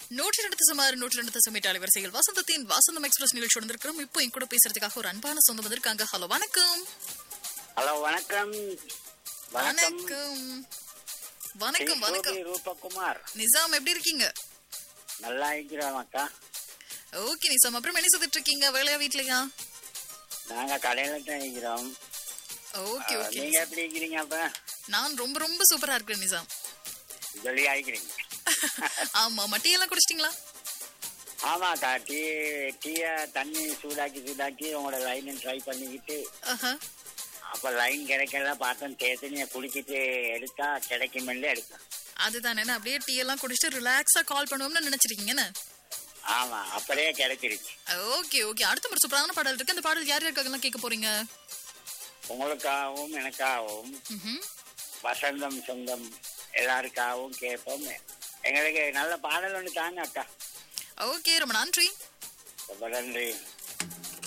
நூற்றி ரெண்டு சுமார் நூற்றி ரெண்டு தசமீட்டு அலைவரிசையில் வசந்தத்தின் வசந்தம் எக்ஸ்பிரஸ் நிகழ்ச்சி வந்திருக்கிறோம் இப்போ என் கூட பேசுறதுக்காக ஒரு அன்பான சொந்தம் வந்திருக்காங்க ஹலோ வணக்கம் ஹலோ வணக்கம் வணக்கம் வணக்கம் வணக்கம் வணக்கம் ஸ்ரீ ரூபகுமார் நிசாம் எப்படி இருக்கீங்க நல்லா இருக்கிறோம் அக்கா ஓகே நிசாம் அப்புறம் என்ன சுத்திட்டு இருக்கீங்க வேலையா வீட்லயா நாங்க கடையில தான் இருக்கிறோம் ஓகே ஓகே நீங்க எப்படி இருக்கிறீங்க அப்ப நான் ரொம்ப ரொம்ப சூப்பரா இருக்கிறேன் நிசாம் ஜொலி ஆகிக்கிறீங்க ஆமா மட்டியெல்லாம் குடிச்சிட்டீங்களா ஆமாக்கா டீ டீய தண்ணி சூடாக்கி சூடாக்கி உங்களோட லைனை ட்ரை பண்ணிக்கிட்டு ஆஹா. அப்ப லைன் கிடைக்கல பார்த்தேன் தேத்தனிய குடிச்சிட்டு எடுத்தா கிடைக்குமெல்ல எடுத்தேன் அதுதானே நான் அப்படியே டீ எல்லாம் குடிச்சிட்டு ரிலாக்ஸா கால் பண்ணுவோம்னு நினைச்சிருக்கீங்கன்னு ஆமா அப்படியே கிடைச்சிருச்சு ஓகே ஓகே அடுத்த ஒரு சூப்பரான பாடல் இருக்கு அந்த பாடல் யார் யாருக்காகலாம் கேட்க போறீங்க உங்களுக்காகவும் எனக்காகவும் ம்ஹும். வசந்தம் சொந்தம் எல்லாருக்காகவும் கேட்போம் எங்களுக்கு நல்ல பாடல் ஒன்று தாங்க அக்கா ஓகே ரொம்ப நன்றி ரொம்ப நன்றி